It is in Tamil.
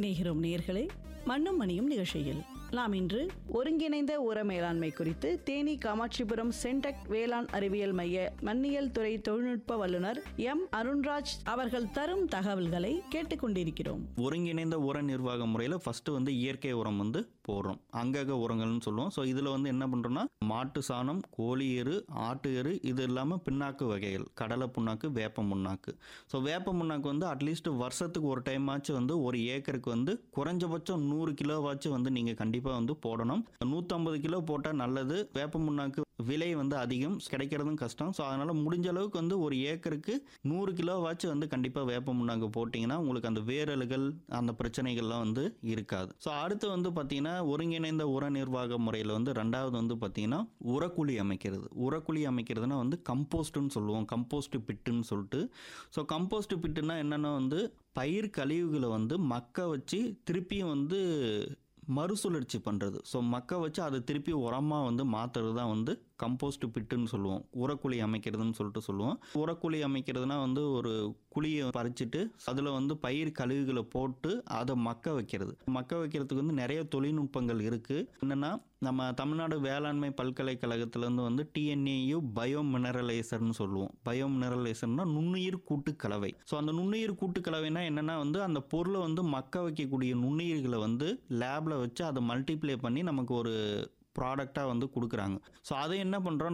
இணைகிறோம் நேர்களே மண்ணும் மணியும் நிகழ்ச்சியில் நாம் இன்று ஒருங்கிணைந்த உர மேலாண்மை குறித்து தேனி காமாட்சிபுரம் சென்டெக் வேளாண் அறிவியல் மைய மண்ணியல் துறை தொழில்நுட்ப வல்லுநர் எம் அருண்ராஜ் அவர்கள் தரும் தகவல்களை கேட்டுக்கொண்டிருக்கிறோம் ஒருங்கிணைந்த உர நிர்வாக முறையில் ஃபஸ்ட்டு வந்து இயற்கை உரம் வந்து போடுறோம் அங்கக உரங்கள்னு சொல்லுவோம் ஸோ இதில் வந்து என்ன பண்ணுறோம்னா மாட்டு சாணம் கோழி எரு ஆட்டு எரு இது இல்லாமல் பின்னாக்கு வகைகள் கடலை புண்ணாக்கு வேப்ப முன்னாக்கு ஸோ வேப்ப முன்னாக்கு வந்து அட்லீஸ்ட் வருஷத்துக்கு ஒரு டைம் ஆச்சு வந்து ஒரு ஏக்கருக்கு வந்து குறைஞ்சபட்சம் நூறு கிலோவாச்சும் வந்து நீங்கள் கண்டிப்பாக வந்து போடணும் நூற்றம்பது கிலோ போட்டால் நல்லது வேப்ப முன்னாக்கு விலை வந்து அதிகம் கிடைக்கிறதும் கஷ்டம் ஸோ அதனால் முடிஞ்ச அளவுக்கு வந்து ஒரு ஏக்கருக்கு நூறு கிலோவாச்சும் வந்து கண்டிப்பாக வேப்ப முன்னாக்கு போட்டிங்கன்னா உங்களுக்கு அந்த வேரலுகள் அந்த பிரச்சனைகள்லாம் வந்து இருக்காது ஸோ அடுத்து வந்து பார்த்தீங்கன்னா ஒருங்கிணைந்த உர நிர்வாக முறையில் வந்து ரெண்டாவது வந்து பார்த்தீங்கன்னா உரக்குழி அமைக்கிறது உரக்குழி அமைக்கிறதுனா வந்து கம்போஸ்ட்டுன்னு சொல்லுவோம் கம்போஸ்ட் பிட்டுன்னு சொல்லிட்டு ஸோ கம்போஸ்ட் பிட்டுனா என்னென்னா வந்து பயிர் கழிவுகளை வந்து மக்க வச்சு திருப்பியும் வந்து மறுசுழற்சி பண்ணுறது ஸோ மக்க வச்சு அதை திருப்பி உரமாக வந்து மாற்றுறது தான் வந்து கம்போஸ்ட் பிட்டுன்னு சொல்லுவோம் உரக்குழி அமைக்கிறதுன்னு சொல்லிட்டு சொல்லுவோம் உரக்குழி அமைக்கிறதுனா வந்து ஒரு குழியை பறிச்சுட்டு அதில் வந்து பயிர் கழிவுகளை போட்டு அதை மக்க வைக்கிறது மக்க வைக்கிறதுக்கு வந்து நிறைய தொழில்நுட்பங்கள் இருக்குது என்னென்னா நம்ம தமிழ்நாடு வேளாண்மை பல்கலைக்கழகத்திலேருந்து வந்து டிஎன்ஏயு பயோ மினரலைசர்னு சொல்லுவோம் பயோ மினரலைசர்னா நுண்ணுயிர் கூட்டு கலவை ஸோ அந்த நுண்ணுயிர் கூட்டு கலவைனா என்னென்னா வந்து அந்த பொருளை வந்து மக்க வைக்கக்கூடிய நுண்ணுயிர்களை வந்து லேபில் வச்சு அதை மல்டிப்ளை பண்ணி நமக்கு ஒரு ப்ராடக்டாக வந்து கொடுக்குறாங்க ஸோ அதை என்ன பண்ணுறோம்